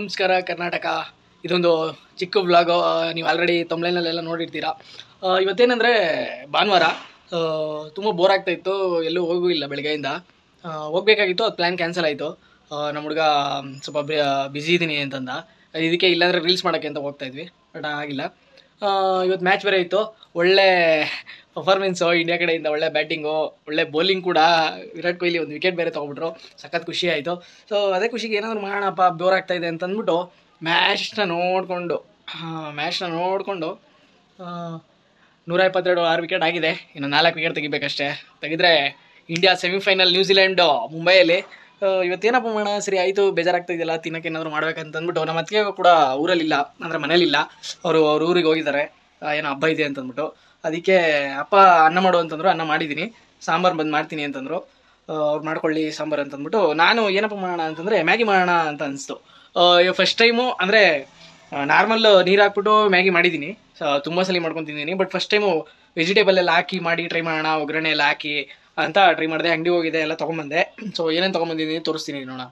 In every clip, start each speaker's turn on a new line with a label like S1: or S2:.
S1: ನಮಸ್ಕಾರ ಕರ್ನಾಟಕ ಇದೊಂದು ಚಿಕ್ಕ ವ್ಲಾಗು ನೀವು ಆಲ್ರೆಡಿ ತಮ್ಲೈನಲ್ಲೆಲ್ಲ ನೋಡಿರ್ತೀರ ಆ, ಇವತ್ತೇನಂದರೆ ಭಾನುವಾರ ತುಂಬ ಬೋರ್ ಆಗ್ತಾ ಇತ್ತು ಎಲ್ಲೂ ಹೋಗೂ ಇಲ್ಲ ಬೆಳಗ್ಗೆಯಿಂದ ಆ, ಹೋಗ್ಬೇಕಾಗಿತ್ತು ಅದು ಪ್ಲ್ಯಾನ್ ಕ್ಯಾನ್ಸಲ್ ಆಯಿತು ನಮ್ಮ ಹುಡುಗ ಸ್ವಲ್ಪ ಬ್ಯುಸಿ ಇದ್ದೀನಿ ಅಂತಂದ ಇದಕ್ಕೆ ಇಲ್ಲಾಂದರೆ ರೀಲ್ಸ್ ಮಾಡೋಕ್ಕೆ ಅಂತ ಹೋಗ್ತಾ ಇದ್ವಿ ಬಟ್ ಆಗಿಲ್ಲ ಆ, ಇವತ್ತು ಮ್ಯಾಚ್ ಬೇರೆ ಇತ್ತು ಒಳ್ಳೆ ಪರ್ಫಾರ್ಮೆನ್ಸು ಇಂಡಿಯಾ ಕಡೆಯಿಂದ ಒಳ್ಳೆ ಬ್ಯಾಟಿಂಗು ಒಳ್ಳೆ ಬೌಲಿಂಗ್ ಕೂಡ ವಿರಾಟ್ ಕೊಹ್ಲಿ ಒಂದು ವಿಕೆಟ್ ಬೇರೆ ತೊಗೊಬಿಟ್ರು ಸಖತ್ ಖುಷಿ ಆಯಿತು ಸೊ ಅದೇ ಖುಷಿಗೆ ಏನಾದರೂ ಮಾಡೋಣಪ್ಪ ಬೋರ್ ಆಗ್ತಾ ಇದೆ ಅಂತ ಅಂದ್ಬಿಟ್ಟು ಮ್ಯಾಚ್ನ ನೋಡಿಕೊಂಡು ಮ್ಯಾಚ್ನ ನೋಡಿಕೊಂಡು ನೂರ ಇಪ್ಪತ್ತೆರಡು ಆರು ವಿಕೆಟ್ ಆಗಿದೆ ಇನ್ನು ನಾಲ್ಕು ವಿಕೆಟ್ ತೆಗಿಬೇಕಷ್ಟೇ ತೆಗೆದ್ರೆ ಇಂಡಿಯಾ ಸೆಮಿಫೈನಲ್ ನ್ಯೂಜಿಲೆಂಡು ಮುಂಬೈಯಲ್ಲಿ ಆ, ಇವತ್ತೇನಪ್ಪ ಮಾಡೋಣ ಸರಿ ಆಯಿತು ಬೇಜಾರಾಗ್ತಾ ಇದೆಯಲ್ಲ ತಿನ್ನಕ್ಕೆ ಏನಾದರೂ ಮಾಡ್ಬೇಕಂತ ಅಂದ್ಬಿಟ್ಟು ನಮ್ಮ ಅತ್ತಿಗೆ ಕೂಡ ಊರಲ್ಲಿಲ್ಲ ಅಂದರೆ ಮನೇಲಿಲ್ಲ ಅವರು ಅವ್ರ ಊರಿಗೆ ಹೋಗಿದ್ದಾರೆ ಆ, ಏನೋ ಹಬ್ಬ ಇದೆ ಅಂತಂದ್ಬಿಟ್ಟು ಅದಕ್ಕೆ ಅಪ್ಪ ಅನ್ನ ಮಾಡು ಅಂತಂದ್ರು ಅನ್ನ ಮಾಡಿದ್ದೀನಿ ಸಾಂಬಾರು ಬಂದು ಮಾಡ್ತೀನಿ ಅಂತಂದರು ಅವ್ರು ಮಾಡ್ಕೊಳ್ಳಿ ಸಾಂಬಾರು ಅಂತಂದ್ಬಿಟ್ಟು ನಾನು ಏನಪ್ಪ ಮಾಡೋಣ ಅಂತಂದರೆ ಮ್ಯಾಗಿ ಮಾಡೋಣ ಅಂತ ಅನಿಸ್ತು ಫಸ್ಟ್ ಟೈಮು ಅಂದರೆ ನಾರ್ಮಲ್ ನೀರು ಹಾಕ್ಬಿಟ್ಟು ಮ್ಯಾಗಿ ಮಾಡಿದ್ದೀನಿ ತುಂಬ ಸಲ ಮಾಡ್ಕೊಂಡು ತಿಂದಿದ್ದೀನಿ ಬಟ್ ಫಸ್ಟ್ ಟೈಮು ವೆಜಿಟೇಬಲ್ ಎಲ್ಲ ಹಾಕಿ ಮಾಡಿ ಟ್ರೈ ಮಾಡೋಣ ಒಗ್ಗರಣೆ ಎಲ್ಲ ಹಾಕಿ ಅಂತ ಟ್ರೈ ಮಾಡಿದೆ ಅಂಗಡಿ ಹೋಗಿದೆ ಎಲ್ಲ ತೊಗೊಂಬಂದೆ ಸೊ ಏನೇನು ತೊಗೊಂಬಂದಿದ್ದೀನಿ ತೋರಿಸ್ತೀನಿ ನೋಡೋಣ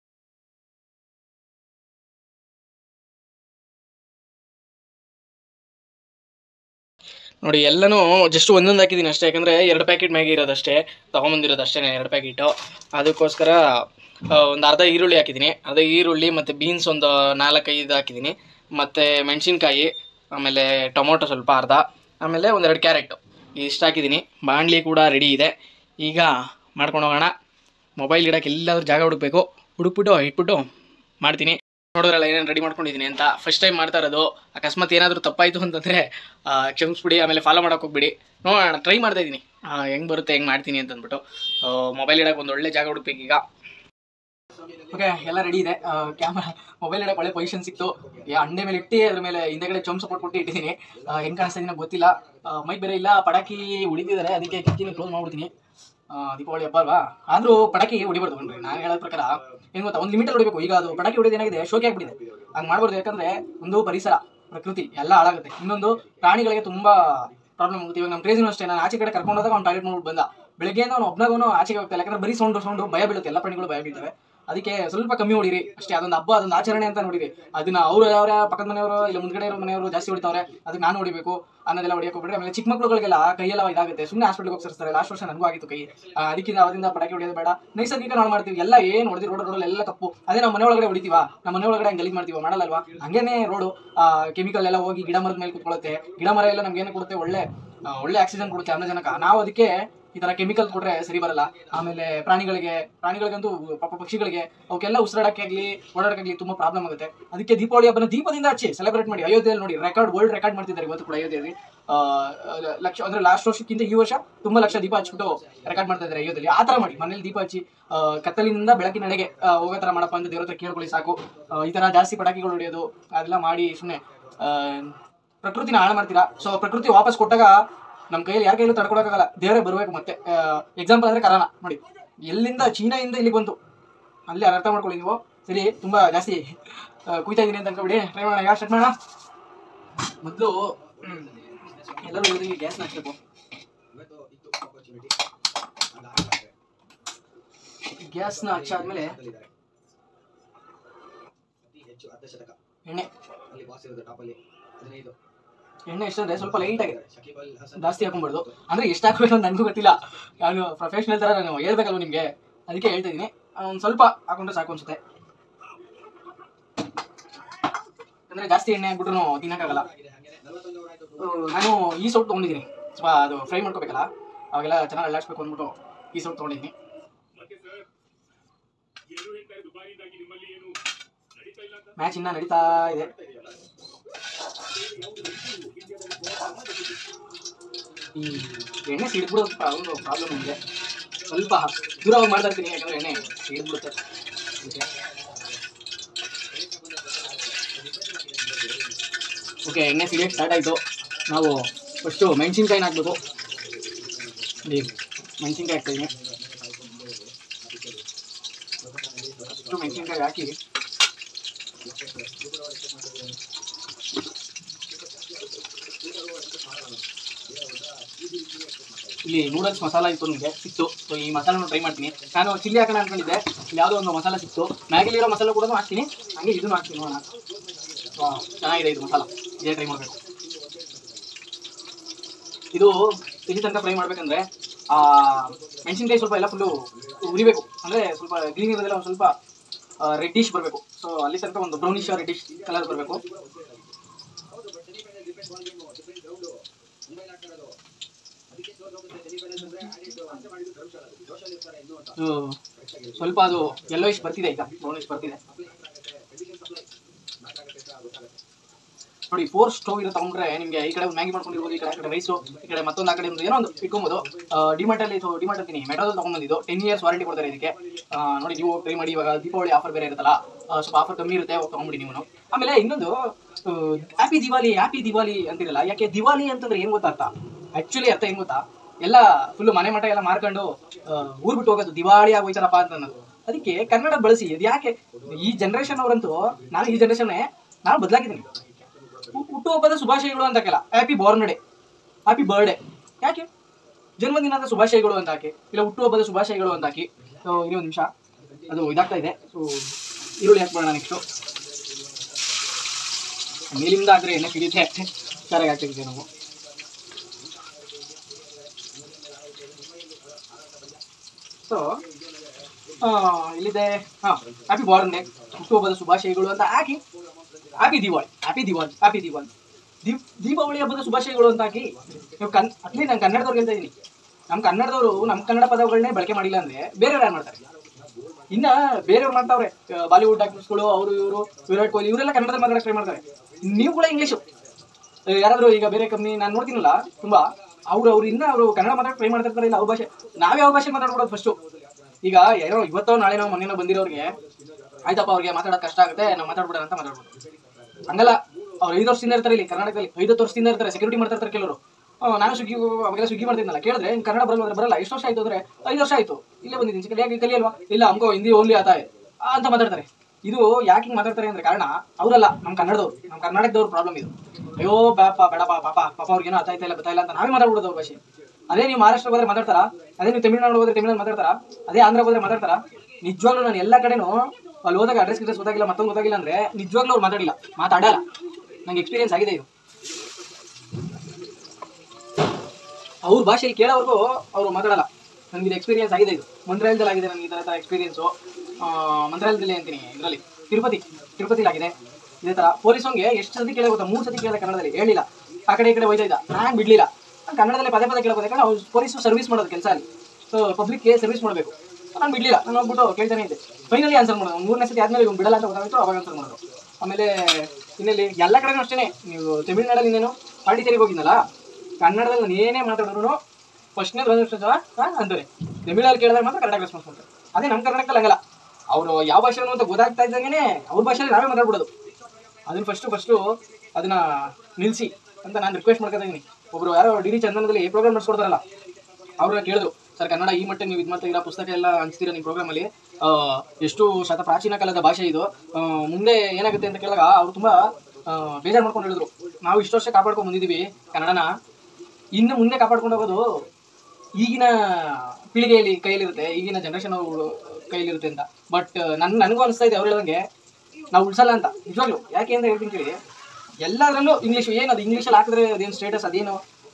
S1: ನೋಡಿ ಎಲ್ಲನೂ ಜಸ್ಟ್ ಒಂದೊಂದು ಹಾಕಿದ್ದೀನಿ ಅಷ್ಟೇ ಯಾಕಂದರೆ ಎರಡು ಪ್ಯಾಕೆಟ್ ಮ್ಯಾಗಿ ಇರೋದಷ್ಟೇ ತೊಗೊಂಬಂದಿರೋದು ಅಷ್ಟೇ ಎರಡು ಪ್ಯಾಕೆಟು ಅದಕ್ಕೋಸ್ಕರ ಒಂದು ಅರ್ಧ ಈರುಳ್ಳಿ ಹಾಕಿದ್ದೀನಿ ಅರ್ಧ ಈರುಳ್ಳಿ ಮತ್ತು ಬೀನ್ಸ್ ಒಂದು ನಾಲ್ಕೈದು ಹಾಕಿದ್ದೀನಿ ಮತ್ತು ಮೆಣಸಿನ್ಕಾಯಿ ಆಮೇಲೆ ಟೊಮೊಟೊ ಸ್ವಲ್ಪ ಅರ್ಧ ಆಮೇಲೆ ಒಂದೆರಡು ಕ್ಯಾರೆಟು ಇಷ್ಟು ಹಾಕಿದ್ದೀನಿ ಬಾಣಲಿ ಕೂಡ ರೆಡಿ ಇದೆ ಈಗ ಮಾಡ್ಕೊಂಡು ಹೋಗೋಣ ಮೊಬೈಲ್ ಇಡೋಕೆ ಎಲ್ಲಾದ್ರೂ ಜಾಗ ಹುಡುಕ್ಬೇಕು ಹುಡುಕ್ಬಿಟ್ಟು ಇಟ್ಬಿಟ್ಟು ಮಾಡ್ತೀನಿ ನೋಡಿದ್ರಲ್ಲ ಏನೇನು ರೆಡಿ ಮಾಡ್ಕೊಂಡಿದ್ದೀನಿ ಅಂತ ಫಸ್ಟ್ ಟೈಮ್ ಮಾಡ್ತಾ ಇರೋದು ಅಕಸ್ಮಾತ್ ಏನಾದರೂ ತಪ್ಪಾಯಿತು ಅಂತಂದರೆ ಕ್ಷಮಿಸ್ಬಿಡಿ ಆಮೇಲೆ ಫಾಲೋ ಮಾಡೋಕೆ ಹೋಗ್ಬಿಡಿ ನೋಡೋಣ ಟ್ರೈ ಮಾಡ್ತಾ ಇದ್ದೀನಿ ಹೆಂಗೆ ಬರುತ್ತೆ ಹೆಂಗೆ ಮಾಡ್ತೀನಿ ಅಂತ ಅಂದ್ಬಿಟ್ಟು ಮೊಬೈಲ್ ಇಡೋಕೆ ಒಂದು ಒಳ್ಳೆ ಜಾಗ ಹುಡುಕ್ಬೇಕು ಈಗ ಓಕೆ ಎಲ್ಲ ರೆಡಿ ಇದೆ ಕ್ಯಾಮ್ರಾ ಮೊಬೈಲ್ ಇಡಕ್ಕೆ ಒಳ್ಳೆ ಪೊಸಿಷನ್ ಸಿಕ್ತು ಈ ಅಂಡೆ ಮೇಲೆ ಇಟ್ಟು ಅದ್ರ ಮೇಲೆ ಹಿಂದೆಗಡೆ ಚೊಂಬ್ ಸಪೋರ್ಟ್ ಕೊಟ್ಟು ಇಟ್ಟಿದ್ದೀನಿ ಹೆಂಗೆ ಕಾಣಿಸ್ತಾ ಇದೀನಿ ಗೊತ್ತಿಲ್ಲ ಮೈಕ್ ಬೇರೆ ಇಲ್ಲ ಪಟಾಕಿ ಉಳಿದಿದ್ದಾರೆ ಅದಕ್ಕೆ ಕಿಕ್ಕಿನ ಕ್ಲೋಸ್ ಮಾಡ್ಬಿಡ್ತೀನಿ ಆ, ದೀಪಾವಳಿ ಹಬ್ಬ ಅಲ್ವಾ ಆದ್ರೂ ಪಟಾಕಿ ಹೊಡಿಬಾರ್ದು ಕಣ್ರಿ ನಾನು ಹೇಳೋ ಪ್ರಕಾರ ಏನು ಗೊತ್ತಾ ಒಂದು ಲಿಮಿಟಲ್ಲಿ ಹೊಡಿಬೇಕು ಈಗ ಅದು ಪಟಾಕಿ ಹೊಡಿಯೋದು ಏನಾಗಿದೆ ಶೋಕಿ ಆಗ್ಬಿಟ್ಟಿದೆ ಹಂಗೆ ಮಾಡ್ಬಾರ್ದು ಯಾಕಂದ್ರೆ ಒಂದು ಪರಿಸರ ಪ್ರಕೃತಿ ಎಲ್ಲ ಹಾಳಾಗುತ್ತೆ ಇನ್ನೊಂದು ಪ್ರಾಣಿಗಳಿಗೆ ತುಂಬಾ ಪ್ರಾಬ್ಲಮ್ ಆಗುತ್ತೆ ಇವಾಗ ನಮ್ಮ ಕ್ರೇಜಿನೂ ಅಷ್ಟೇ ನಾನು ಆಚೆ ಕಡೆ ಕರ್ಕೊಂಡು ಹೋದಾಗ ಅವ್ನು ಟಾಯ್ಲೆಟ್ ಮಾಡ್ಬಿಟ್ಟು ಬಂದ ಬೆಳಗ್ಗೆಯಿಂದ ಅವ್ನು ಒಬ್ಬನಾಗೂ ಆಚೆಗೆ ಹೋಗ್ತಾ ಇಲ್ಲ ಯಾಕಂದ್ರೆ ಬರೀ ಸೌಂಡು ಸೌಂಡು ಭಯ ಬೀಳುತ್ತೆ ಎಲ್ಲ ಪ್ರಾಣಿಗಳು ಭಯ ಬೀಳ್ತವೆ ಅದಕ್ಕೆ ಸ್ವಲ್ಪ ಕಮ್ಮಿ ಹೊಡಿರಿ ಅಷ್ಟೇ ಅದೊಂದು ಹಬ್ಬ ಅದೊಂದು ಆಚರಣೆ ಅಂತ ನೋಡಿರಿ ಅದನ್ನ ಅವ್ರು ಯಾವ್ರ ಪಕ್ಕದ ಮನೆಯವರು ಇಲ್ಲ ಮುಂದ್ಗಡೆ ಇರೋ ಮನೆಯವರು ಜಾಸ್ತಿ ಹೊಡಿತಾವ್ರೆ ಅದಕ್ಕೆ ನಾನು ಹೊಡಿಬೇಕು ಅನ್ನೋದೆಲ್ಲ ಹೊಡಿಯಕ್ಕೆ ಹೋಗ್ಬಿಟ್ರೆ ಆಮೇಲೆ ಚಿಕ್ಕ ಮಕ್ಕಳುಗಳಿಗೆಲ್ಲ ಕೈಯೆಲ್ಲ ಇದಾಗುತ್ತೆ ಸುಮ್ಮನೆ ಹಾಸ್ಪಿಟಲ್ಗೆ ಹೋಗಿ ಸೇರಿಸ್ತಾರೆ ಲಾಸ್ಟ್ ವರ್ಷ ನನಗೂ ಆಗಿತ್ತು ಕೈ ಆ, ಅದಕ್ಕಿಂತ ಅವರಿಂದ ಪಟಾಕಿ ಹೊಡಿಯೋದು ಬೇಡ ನೈಸರ್ಗಿಕ ನಾವು ಮಾಡ್ತೀವಿ ಎಲ್ಲ ಏನು ಹೊಡೆದಿ ರೋಡ್ ರೋಡಲ್ಲಿ ಎಲ್ಲ ತಪ್ಪು ಅದೇ ನಮ್ಮ ಮನೆ ಒಳಗಡೆ ಹೊಡಿತೀವ ನಮ್ಮ ಮನೆ ಒಳಗಡೆ ಹಂಗೆ ಗಲೀಜ್ ಮಾಡ್ತೀವ ಮಾಡಲ್ಲಲ್ವಾ ಹಂಗೇನೆ ರೋಡು ಕೆಮಿಕಲ್ ಎಲ್ಲ ಹೋಗಿ ಗಿಡ ಮರದ ಮೇಲೆ ಕುತ್ಕೊಳ್ಳುತ್ತೆ ಗಿಡ ಮರ ಎಲ್ಲ ನಮ್ಗೆ ಏನು ಕೊಡುತ್ತೆ ಒಳ್ಳೆ ಆ, ಒಳ್ಳೆ ಆಕ್ಸಿಜನ್ ಕೊಡುತ್ತೆ ಆಮ್ಲಜನಕ ನಾವು ಅದಕ್ಕೆ ಈ ತರ ಕೆಮಿಕಲ್ ಕೊಟ್ರೆ ಸರಿ ಬರಲ್ಲ ಆಮೇಲೆ ಪ್ರಾಣಿಗಳಿಗೆ ಪ್ರಾಣಿಗಳಿಗಂತೂ ಪಾಪ ಪಕ್ಷಿಗಳಿಗೆ ಅವಕ್ಕೆಲ್ಲ ಉಸಿರಾಡಕ್ಕಾಗ್ಲಿ ಓಡಾಡಕ್ಕಾಗ್ಲಿ ತುಂಬಾ ಪ್ರಾಬ್ಲಮ್ ಆಗುತ್ತೆ ಅದಕ್ಕೆ ದೀಪಾವಳಿ ಹಬ್ಬನ ದೀಪದಿಂದ ಹಚ್ಚಿ ಸೆಲೆಬ್ರೇಟ್ ಮಾಡಿ ಅಯೋಧ್ಯೆಯಲ್ಲಿ ನೋಡಿ ರೆಕಾರ್ಡ್ ವರ್ಲ್ಡ್ ರೆಕಾರ್ಡ್ ಮಾಡ್ತಿದ್ದಾರೆ ಇವತ್ತು ಕೂಡ ಅಯೋಧ್ಯೆಯಲ್ಲಿ ಆ, ಲಕ್ಷ ಅಂದ್ರೆ ಲಾಸ್ಟ್ ವರ್ಷಕ್ಕಿಂತ ಈ ವರ್ಷ ತುಂಬಾ ಲಕ್ಷ ದೀಪ ಹಚ್ಬಿಟ್ಟು ರೆಕಾರ್ಡ್ ಮಾಡ್ತಾ ಇದ್ದಾರೆ ಅಯೋಧ್ಯೆಯಲ್ಲಿ ಆ ತರ ಮಾಡಿ ಮನೇಲಿ ದೀಪ ಹಚ್ಚಿ ಆ, ಕತ್ತಲಿನಿಂದ ಬೆಳಕಿನೆಡೆಗೆ ಆ, ಹೋಗೋ ತರ ಮಾಡಪ್ಪ ಅಂತ ದೇವ್ರ ಹತ್ರ ಕೇಳ್ಕೊಳ್ಳಿ ಸಾಕು ಆ, ಈ ತರ ಜಾಸ್ತಿ ಪಟಾಕಿಗಳು ಹೊಡೆಯೋದು ಅದೆಲ್ಲ ಮಾಡಿ ಸುಮ್ಮನೆ ಪ್ರಕೃತಿನ ಹಾಳು ಮಾಡ್ತೀರಾ ಸೊ ಪ್ರಕೃತಿ ವಾಪಸ್ ಕೊಟ್ಟಾಗ ನಮ್ಮ ಕೈಯಲ್ಲಿ ಯಾರ ಕೈಯಲ್ಲೂ ತಡ್ಕೊಳಕ್ಕಾಗಲ್ಲ ದೇವರೇ ಬರಬೇಕು ಮತ್ತೆ ಎಕ್ಸಾಂಪಲ್ ಅಂದ್ರೆ ಕರೋನಾ ನೋಡಿ ಎಲ್ಲಿಂದ ಚೀನಾಯಿಂದ ಇಲ್ಲಿಗೆ ಬಂತು ಅಲ್ಲಿ ಅರ್ಥ ಮಾಡ್ಕೊಳ್ಳಿ ನೀವು ಸರಿ ತುಂಬಾ ಜಾಸ್ತಿ ಆ, ಕುಯ್ತಾ ಇದೀನಿ ಅಂತ ಅನ್ಕೊಬಿಡಿ ಟ್ರೈ ಮಾಡೋಣ ಈಗ ಸ್ಟಾರ್ಟ್ ಮಾಡೋಣ ಮೊದಲು ಎಲ್ಲರೂ ಹೇಳಿದ್ರೆ ಗ್ಯಾಸ್ನ ಹಾಕ್ಬೇಕು ಗ್ಯಾಸ್ನ ಹಚ್ಚಾದ್ಮೇಲೆ ಎಣ್ಣೆ ಎಣ್ಣೆ ಎಷ್ಟಂದ್ರೆ ಸ್ವಲ್ಪ ಲೈಟ್ ಆಗಿದೆ ಜಾಸ್ತಿ ಹಾಕೊಂಡ್ಬಾರ್ದು ಅಂದ್ರೆ ಎಷ್ಟು ಹಾಕ್ಬೇಕು ಅಂತ ನನಗೂ ಗೊತ್ತಿಲ್ಲ ನಾನು ಪ್ರೊಫೆಷನಲ್ ತರ ನಾನು ಹೇಳ್ಬೇಕಲ್ವ ನಿಮ್ಗೆ ಅದಕ್ಕೆ ಹೇಳ್ತಾ ಇದೀನಿ ಒಂದು ಸ್ವಲ್ಪ ಹಾಕೊಂಡ್ರೆ ಸಾಕು ಅನ್ಸುತ್ತೆ ಅಂದ್ರೆ ಜಾಸ್ತಿ ಎಣ್ಣೆ ಹಾಕ್ಬಿಟ್ರು ತಿನ್ನಕ್ಕಾಗಲ್ಲ ಆ, ನಾನು ಈ ಸೌಟ್ ತೊಗೊಂಡಿದ್ದೀನಿ ಸ್ವಲ್ಪ ಅದು ಫ್ರೈ ಮಾಡ್ಕೋಬೇಕಲ್ಲ ಅವಾಗೆಲ್ಲ ಚೆನ್ನಾಗಿ ಅಲ್ಲಾಡ್ಸ್ಬೇಕು ಅಂದ್ಬಿಟ್ಟು ಈ ಸೌಟ್ ತೊಗೊಂಡಿದ್ದೀನಿ ಮ್ಯಾಚ್ ಇನ್ನ ನಡೀತಾ ಇದೆ ಈ ಎಣ್ಣೆ ಸಿಡಿದ್ಬಿಡೋದು ಒಂದು ಪ್ರಾಬ್ಲಮ್ ಇದೆ ಸ್ವಲ್ಪ ದೂರ ಹೋಗಿ ಮಾಡ್ತಾ ಇರ್ತೀನಿ ಯಾಕಂದ್ರೆ ಎಣ್ಣೆ ಸಿಡಿದ್ಬಿಡುತ್ತೆ ಅದಕ್ಕೆ ಓಕೆ ಎಣ್ಣೆ ಸಿಡಿಯೋಕ್ಕೆ ಸ್ಟಾರ್ಟ್ ಆಯಿತು ನಾವು ಫಸ್ಟು ಮೆಣಸಿನ್ಕಾಯಿನ ಹಾಕ್ಬೇಕು ನೋಡಿ ಮೆಣಸಿನ್ಕಾಯಿ ಹಾಕ್ತಾಯಿದ್ದೀನಿ ಫಸ್ಟು ಮೆಣಸಿನ್ಕಾಯಿ ಹಾಕಿ ಇಲ್ಲಿ ನೂಡಲ್ಸ್ ಮಸಾಲ ಇತ್ತು ನನಗೆ ಸಿಕ್ತು ಸೊ ಈ ಮಸಾಲನ ಟ್ರೈ ಮಾಡ್ತೀನಿ ನಾನು ಚಿಲ್ಲಿ ಹಾಕೋಣ ಅನ್ಕೊಂಡಿದ್ದೆ ಇಲ್ಲಿ ಯಾವುದೋ ಒಂದು ಮಸಾಲ ಸಿಕ್ತು ಮ್ಯಾಗಿಲಿರೋ ಮಸಾಲ ಕೂಡ ಹಾಕ್ತೀನಿ ಹಂಗೆ ಇದನ್ನು ಹಾಕ್ತೀನಿ ನೋಡೋಣ ವಾ, ಚೆನ್ನಾಗಿದೆ ಇದು ಮಸಾಲ ಇದೇ ಟ್ರೈ ಮಾಡಬೇಕು ಇದು ಇಲ್ಲಿ ತನಕ ಫ್ರೈ ಮಾಡ್ಬೇಕಂದ್ರೆ ಆ ಮೆಣಸಿನ್ಕಾಯಿ ಸ್ವಲ್ಪ ಎಲ್ಲ ಫುಲ್ಲು ಉರಿಬೇಕು ಅಂದರೆ ಸ್ವಲ್ಪ ಗ್ರೀನ್ ಇರೋದೆಲ್ಲ ಒಂದು ಸ್ವಲ್ಪ ರೆಡ್ಡಿಶ್ ಬರಬೇಕು ಸೊ ಅಲ್ಲಿ ತನಕ ಒಂದು ಬ್ರೌನಿಶ್ ರೆಡ್ಡಿಶ್ ಕಲರ್ ಬರಬೇಕು ಸ್ವಲ್ಪ ಅದು ಯೆಲ್ಲೋಯಿಶ್ ಬರ್ತಿದೆ ಈಗ ಬ್ರೌನಿಶ್ ಬರ್ತಿದೆ ನೋಡಿ ಫೋರ್ ಸ್ಟೋವ್ ಇರೋ ತಗೊಂಡ್ರೆ ನಿಮಗೆ ಈ ಕಡೆ ಒಂದು ಮ್ಯಾಗಿ ಮಾಡ್ಕೊಂಡಿರ್ಬೋದು ಈ ಕಡೆ ಆ ಕಡೆ ರೈಸು ಈ ಕಡೆ ಮತ್ತೊಂದು ಆ ಕಡೆ ಒಂದು ಏನೋ ಒಂದು ಇಟ್ಕೊಬೋದು ಡಿಮಾರ್ಟ್ ಅಲ್ಲಿ ಡಿಮಾರ್ಟ್ ಅಂತೀನಿ ಮೆಟಲ್ ತಗೊಂಡ್ಬಂದಿದ್ದು ಟೆನ್ ಇಯರ್ಸ್ ವಾರಂಟಿ ಕೊಡ್ತಾರೆ ಇದಕ್ಕೆ ಆ, ನೋಡಿ ನೀವು ಟ್ರೈ ಮಾಡಿ ಇವಾಗ ದೀಪಾವಳಿ ಆಫರ್ ಬೇರೆ ಇರುತ್ತಲ್ಲ ಆ, ಸ್ವಲ್ಪ ಆಫರ್ ಕಮ್ಮಿ ಇರುತ್ತೆ ಅವಾಗ ತಗೊಂಬಿಡಿ ನೀವು ಆಮೇಲೆ ಇನ್ನೊಂದು ಹ್ಯಾಪಿ ದಿವಾಲಿ ಹ್ಯಾಪಿ ದಿವಾಲಿ ಅಂತಿರಲ್ಲ ಯಾಕೆ ದಿವಾಲಿ ಅಂತಂದ್ರೆ ಏನ್ ಗೊತ್ತಾ ಅರ್ಥ ಆಕ್ಚುಲಿ ಅರ್ಥ ಏನ್ ಗೊತ್ತಾ ಎಲ್ಲ ಫುಲ್ ಮನೆ ಮಠ ಎಲ್ಲ ಮಾರ್ಕೊಂಡು ಆ, ಊರ್ ಬಿಟ್ಟು ಹೋಗೋದು ದಿವಾಳಿ ಆಗೋಯ್ತಾರಪ್ಪ ಅಂತ ಅನ್ನೋದು ಅದಕ್ಕೆ ಕನ್ನಡ ಬಳಸಿ ಅದು ಯಾಕೆ ಈ ಜನರೇಷನ್ ಅವರಂತೂ ನಾನು ಈ ಜನರೇಷನ್ ನಾನು ಬದಲಾಗಿದ್ದೀನಿ ಹು- ಹುಟ್ಟುಹಬ್ಬದ ಶುಭಾಶಯಗಳು ಅಂತ ಹಾಕಲ್ಲ happy born day happy birthday ಯಾಕೆ ಜನ್ಮದಿನದ ಶುಭಾಶಯಗಳು ಅಂತ ಹಾಕಿ ಇಲ್ಲ ಹುಟ್ಟುಹಬ್ಬದ ಶುಭಾಶಯಗಳು ಅಂತ ಹಾಕಿ ಸೊ ಇನ್ನೊಂದು ನಿಮಿಷ ಅದು ಇದಾಗ್ತಾ ಇದೆ ಸೊ ಈರುಳ್ಳಿ ಹಾಕ್ಬೋಣ ನೆಕ್ಸ್ಟು ಮೇಲಿಂದ ಆದರೆ ಎಣ್ಣೆ ಸಿಗುತ್ತೆ ಚೆನ್ನಾಗಿ ಹಾಕ್ತಿದ್ದೆ ನಾವು ಸೊ ಇಲ್ಲಿದೆ ಹಾಂ ಹ್ಯಾಪಿ ಬಾರ್ನ್ ಡೇ ಹುಟ್ಟುಹಬ್ಬದ ಶುಭಾಶಯಗಳು ಅಂತ ಹಾಕಿ happy Diwali happy Diwali happy Diwali ದೀಪ್ ದೀಪಾವಳಿ ಹಬ್ಬದ ಶುಭಾಶಯಗಳು ಅಂತ ಹಾಕಿ ನೀವು ಕನ್ ಅಟ್ಲಿ ನಾನು ಕನ್ನಡದವ್ರಿಗೆ ಹೇಳ್ತಾ ಇದ್ದೀನಿ ನಮ್ಮ ಕನ್ನಡದವರು ನಮ್ಮ ಕನ್ನಡ ಪದಗಳನ್ನೇ ಬಳಕೆ ಮಾಡಿಲ್ಲ ಅಂದ್ರೆ ಬೇರೆಯವ್ರು ಯಾರು ಮಾಡ್ತಾರೆ ಇನ್ನ ಬೇರೆಯವ್ರು ಮಾಡ್ತಾವ್ರೆ ಆ, ಬಾಲಿವುಡ್ ಆಕ್ಟರ್ಸ್ಗಳು ಅವರು ಇವರು ವಿರಾಟ್ ಕೊಹ್ಲಿ ಇವರೆಲ್ಲ ಕನ್ನಡದಲ್ಲಿ ಮಾತಾಡಕ್ಕೆ ಟ್ರೈ ಮಾಡ್ತಾರೆ ನೀವು ಕೂಡ ಇಂಗ್ಲೀಷು ಯಾರಾದರೂ ಈಗ ಬೇರೆ ಕಂಪ್ನಿ ನಾನು ನೋಡ್ತೀನಲ್ಲ ತುಂಬಾ ಅವ್ರು ಅವ್ರು ಇನ್ನ ಅವರು ಕನ್ನಡ ಮಾತಾಡಕ್ಕೆ ಟ್ರೈ ಮಾಡ್ತಾ ಇರ್ತಾರೆ ಇಲ್ಲ ಅವ್ರ ಭಾಷೆ ನಾವೇ ಅವ್ರ ಭಾಷೆ ಮಾತಾಡ್ಬಿಡೋದು ಫಸ್ಟು ಈಗ ಯಾರೋ ಇವತ್ತೋ ನಾಳೆನೋ ಮೊನ್ನೆನೋ ಬಂದಿರೋರಿಗೆ ಆಯ್ತಪ್ಪ ಅವ್ರಿಗೆ ಮಾತಾಡೋಕೆ ಕಷ್ಟ ಆಗುತ್ತೆ ನಾವು ಮಾತಾಡ್ಬಿಡೋಣ ಅಂತ ಮಾತಾಡ್ಬೋದು ಹಂಗಲ್ಲ ಅವ್ರು ಐದು ವರ್ಷದಿಂದ ಇರ್ತಾರೆ ಇಲ್ಲಿ ಕರ್ನಾಟಕದಲ್ಲಿ ಐದತ್ತು ವರ್ಷದಿಂದ ಇರ್ತಾರೆ ಸೆಕ್ಯೂರಿಟಿ ಮಾಡ್ತಾ ಇರ್ತಾರೆ ಕೆಲವರು ಆ, ನಾನು ಸ್ವಿಗ್ಗಿ ಅವಾಗೆಲ್ಲ ಸ್ವಿಗ್ಗಿ ಮಾಡ್ತಿದ್ನಲ್ಲ ಕೇಳಿದ್ರೆ ನಿನ್ ಕನ್ನಡ ಬರಲ್ಲ ಅಂದ್ರೆ ಬರಲ್ಲ ಎಷ್ಟು ವರ್ಷ ಆಯ್ತು ಅಂದ್ರೆ ಐದು ವರ್ಷ ಆಯ್ತು ಇಲ್ಲೇ ಬಂದಿದ್ದೀನಿ ಚಿಕ್ಕ ಯಾಕೆ ಕಲಿಯಲ್ವಾ ಇಲ್ಲ ಅಮ್ಕೋ ಹಿಂದಿ ಓನ್ಲಿ ಆತ ಹೈ. ಆ, ಅಂತ ಮಾತಾಡ್ತಾರೆ ಇದು ಯಾಕೆ ಹಿಂಗ್ ಮಾತಾಡ್ತಾರೆ ಅಂದ್ರೆ ಕಾರಣ ಅವರಲ್ಲ ನಮ್ಮ ಕನ್ನಡದವ್ರು ನಮ್ಮ ಕರ್ನಾಟಕದವ್ರ ಪ್ರಾಬ್ಲಮ್ ಇದು ಅಯ್ಯೋ ಪಾಪ ಬೇಡಪ್ಪ ಪಾಪ ಪಾಪ ಅವ್ರಿಗೇನೋ ಅರ್ಥ ಆಯ್ತಾ ಇಲ್ಲ ಗೊತ್ತಾಯಿಲ್ಲ ಅಂತ ನಾವೇ ಮಾತಾಡ್ಬಿಡೋದು ಅವ್ರ ಭಾಷೆ ಅದೇ ನೀವು ಮಹಾರಾಷ್ಟ್ರ ಹೋದ್ರೆ ಮಾತಾಡ್ತಾರಾ ಅದೇ ನೀವು ತಮಿಳ್ನಾಡು ಹೋದ್ರೆ ತಮಿಳಲ್ಲಿ ಮಾತಾಡ್ತಾರಾ ಅದೇ ಆಂಧ್ರ ಹೋದ್ರೆ ಮಾತಾಡ್ತಾರಾ ನಿಜವಾಗ್ಲೂ ನಾನು ಎಲ್ಲ ಕಡೆನೂ ಅಲ್ಲಿ ಹೋದಾಗ ಅಡ್ರೆಸ್ ಗಿಡ್ರೆಸ್ ಗೊತ್ತಾಗಿಲ್ಲ ಮತ್ತೊಂದು ಗೊತ್ತಾಗಿಲ್ಲ ಅಂದ್ರೆ ನಿಜವಾಗ್ಲೂ ಅವ್ರು ಮಾತಾಡಿಲ್ಲ ಮಾತಾಡಲ್ಲ ನಂಗೆ ಎಕ್ಸ್ಪೀರಿಯನ್ಸ್ ಆಗಿದೆ ಇದು ಅವ್ರ ಭಾಷೆಯಲ್ಲಿ ಕೇಳೋವರೆಗೂ ಅವರು ಮಾತಾಡಲ್ಲ ನನಗೆ ಇದು ಎಕ್ಸ್ಪೀರಿಯನ್ಸ್ ಆಗಿದೆ ಇದು ಮಂತ್ರಾಲಯದಲ್ಲಿ ಆಗಿದೆ ನನಗೆ ಈ ಥರ ಥರ ಎಕ್ಸ್ಪೀರಿಯನ್ಸು ಮಂತ್ರಾಲಯದಲ್ಲಿ ಅಂತೀನಿ ಇದರಲ್ಲಿ ತಿರುಪತಿ ತಿರುಪತಿಲಿ ಆಗಿದೆ ಇದೇ ಥರ ಪೊಲೀಸಂಗೆ ಎಷ್ಟು ಸತಿ ಕೇಳ ಗೊತ್ತಾ ಮೂರು ಸತಿ ಕೇಳಿದೆ ಕನ್ನಡದಲ್ಲಿ ಹೇಳಿಲ್ಲ ಆ ಕಡೆ ಈ ಕಡೆ ಹೋಯ್ತಾ ಇದ್ದ ನಾನು ಬಿಡಲಿಲ್ಲ ಕನ್ನಡದಲ್ಲಿ ಪದೇ ಪದೇ ಕೇಳಬೇಕು ಯಾಕಂದ್ರೆ ಅವ್ರು ಪೊಲೀಸು ಸರ್ವಿಸ್ ಮಾಡೋದು ಕೆಲಸ ಅಲ್ಲಿ ಸೊ ಪಬ್ಲಿಕ್ಗೆ ಸರ್ವಿಸ್ ಮಾಡಬೇಕು ನಾನು ಬಿಡಲಿಲ್ಲ ನಾನು ಹೋಗ್ಬಿಟ್ಟು ಕೇಳ್ತಾನೆ ಇದ್ದೆ ಫೈನಲಿ ಆನ್ಸರ್ ಮಾಡೋದು ಒಂದು ಮೂರನೇ ಸತಿ ಆದ್ಮೇಲೆ ಇವ್ನು ಬಿಡಲ್ಲ ಅಂತ ಗೊತ್ತಾಗಿತ್ತು ಅವಾಗ ಆನ್ಸರ್ ಮಾಡೋದು ಆಮೇಲೆ ಇನ್ನೆಲ್ಲಿ ಎಲ್ಲ ಕಡೆನೂ ಅಷ್ಟೇ ನೀವು ತಮಿಳ್ನಾಡಲ್ಲಿ ಇನ್ನೇನು ಪಾಂಡಿಚೇರಿಗೆ ಹೋಗಿದ್ನಲ್ಲ ಕನ್ನಡದಲ್ಲಿ ನಾನು ಏನೇ ಮಾತಾಡಿದ್ರು ಫಸ್ಟ್ನೇ ಅಂತಾರೆ ತಮಿಳಲ್ಲಿ ಕೇಳಿದಾಗ ಮಾತ್ರ ಕನ್ನಡ ರೆಸ್ಪಾನ್ಸ್ ಮಾಡ್ತಾರೆ ಅದೇ ನಮ್ಮ ಕರ್ನಾಟಕದಲ್ಲಿ ಹಂಗಲ್ಲ ಅವರು ಯಾವ ಭಾಷೆ ಅಂತ ಗೊತ್ತಾಗ್ತಾ ಇದ್ದಂಗೆ ಅವ್ರ ಭಾಷೆಯಲ್ಲಿ ನಾವೇ ಮಾತಾಡ್ಬಿಡೋದು ಅದನ್ನ ಫಸ್ಟು ಫಸ್ಟು ಅದನ್ನ ನಿಲ್ಲಿಸಿ ಅಂತ ನಾನು ರಿಕ್ವೆಸ್ಟ್ ಮಾಡ್ಕೊತಾ ಇದ್ದೀನಿ ಒಬ್ರು ಯಾರೋ ಡಿ ಡಿ ಚಂದನದಲ್ಲಿ ಪ್ರೋಗ್ರಾಮ್ ಮಾಡಿಸ್ಕೊಡ್ತಾರಲ್ಲ ಅವ್ರನ್ನ ಕೇಳಿದ್ರು ಸರ್ ಕನ್ನಡ ಈ ಮಟ್ಟ ನೀವು ಇದು ಮಾಡ್ತಾ ಪುಸ್ತಕ ಎಲ್ಲ ಹಂಚ್ತೀರಾ ನಿಮ್ಮ ಪ್ರೋಗ್ರಾಮಲ್ಲಿ ಎಷ್ಟು ಶತ ಪ್ರಾಚೀನ ಕಾಲದ ಭಾಷೆ ಇದು ಆ, ಮುಂದೆ ಏನಾಗುತ್ತೆ ಅಂತ ಕೇಳಿದಾಗ ಅವ್ರು ತುಂಬ ಬೇಜಾರು ಮಾಡ್ಕೊಂಡು ಹೇಳಿದ್ರು ನಾವು ಇಷ್ಟು ವರ್ಷ ಕಾಪಾಡ್ಕೊಂಡು ಬಂದಿದ್ದೀವಿ ಕನ್ನಡನ ಇನ್ನು ಮುಂದೆ ಕಾಪಾಡ್ಕೊಂಡು ಹೋಗೋದು ಈಗಿನ ಪೀಳಿಗೆಯಲ್ಲಿ ಕೈಯಲ್ಲಿರುತ್ತೆ ಈಗಿನ ಜನ್ರೇಷನ್ ಅವರು ಕೈಯಲ್ಲಿರುತ್ತೆ ಅಂತ ಬಟ್ ನನ್ ನನಗೂ ಅನಿಸ್ತಾ ಇದೆ ಅವ್ರು ಹೇಳ್ದಂಗೆ ನಾವು ಉಳ್ಸಲ್ಲ ಅಂತ ನಿಜವಾಗ್ಲು ಯಾಕೆ ಅಂತ ಹೇಳ್ತೀನಿ ಕೇಳಿ ಎಲ್ಲದರಲ್ಲೂ ಇಂಗ್ಲೀಷ್ ಏನು ಅದು ಇಂಗ್ಲೀಷಲ್ಲಿ ಹಾಕಿದ್ರೆ ಅದೇನು ಸ್ಟೇಟಸ್ ಅದೇನು